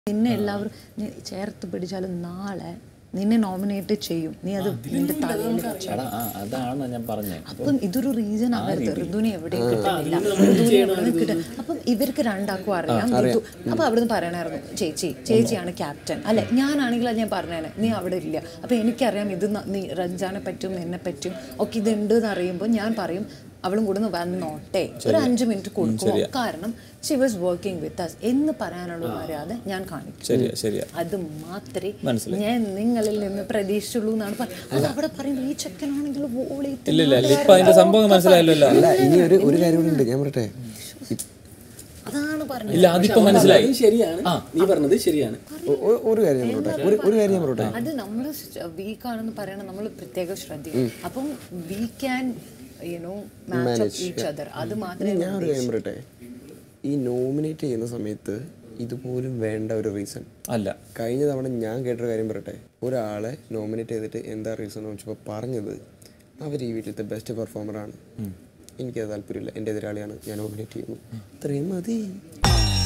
നിന്നെ എല്ലാവരും നീ ചേർത്ത് പിടിച്ചാലും നാളെ നിന്നെ നോമിനേറ്റ് ചെയ്യും നീ അത് നിന്റെ തലയിൽ വെച്ചു എടാ ആ അതാണ് ഞാൻ പറഞ്ഞത് അപ്പം ഇതൊരു റീസൺ ആവരുത് ഋതുവിനെ എവിടെയും കിട്ടുന്നില്ല ഋതുവിനെ എവിടെയും കിട്ടും അപ്പം ഇവർക്ക് രണ്ടാക്കും അറിയാം ഋതു അപ്പൊ അവിടുന്ന് പറയണായിരുന്നു ചേച്ചി ചേച്ചിയാണ് ക്യാപ്റ്റൻ അല്ലെ ഞാനാണെങ്കിൽ അത് ഞാൻ പറഞ്ഞേനെ നീ അവിടെ ഇല്ല അപ്പൊ എനിക്കറിയാം ഇത് ന- നീ റംജാനെ പറ്റും എന്നെ പറ്റും ഒക്കെ ഇത് ഉണ്ട് എന്ന് അറിയുമ്പോൾ ഞാൻ പറയും അവളും കൂടെ ഒന്ന് വന്നോട്ടെ ഒരു അഞ്ച് മിനിറ്റ് കൊടുക്കുമോ കാരണം she was working with us എന്ന് പറയാനുള്ള മര്യാദ ഞാൻ കാണിക്കും ശരിയാ ശരിയാ അത് മാത്രമേ മനസ്സിലായി. ഞാൻ നിങ്ങളിൽ നിന്ന് പ്രതീക്ഷിച്ചുള്ളൂ എന്നാണ് പറഞ്ഞത് അത് അവിടെ പറയുന്നത് ഈ ചെക്കനാണെങ്കിൽ വോളി ഇല്ല ഇല്ല ഇല്ല ഇപ്പൊ അതിന്റെ സംഭവം മനസ്സിലായല്ലോ അല്ല ഇനി ഒരു ഒരു കാര്യം കൂടി ഉണ്ട് ഞാൻ പറയട്ടെ ഇ- അതാണ് പറഞ്ഞത് ഇല്ല അതിപ്പോ മനസ്സിലായി അത് ശരിയാണ് നീ പറഞ്ഞത് ശരിയാണ് ഒ- ഒ- ഒരു കാര്യം ഞാൻ പറയട്ടെ ഒരു ഒരു കാര്യം ഞാൻ പറയട്ടെ അത് നമ്മൾ വീക്ക് ആണെന്ന് പറയണം നമ്മൾ പ്രത്യേകം ശ്രദ്ധിക്കും അപ്പം we can you know match each other അത് മാത്രമേ ഞാൻ ഒരു കാര്യം പറയട്ടെ ഈ നോമിനേറ്റ് ചെയ്യുന്ന സമയത്ത് ഇതുപോലും വേണ്ട ഒരു റീസൺ അല്ല കഴിഞ്ഞ തവണ ഞാൻ കേട്ടൊരു കാര്യം പറയട്ടെ ഒരാളെ നോമിനേറ്റ് ചെയ്തിട്ട് എന്താ റീസൺ എന്ന് വെച്ചപ്പോൾ പറഞ്ഞത് അവർ ഈ വീട്ടിലത്തെ ബെസ്റ്റ് പെർഫോമറാണ് എനിക്കത് താല്പര്യമില്ല എൻ്റെ എതിരാളിയാണ് ഞാൻ നോമിനേറ്റ് ചെയ്യുന്നു ഇത്രയും മതി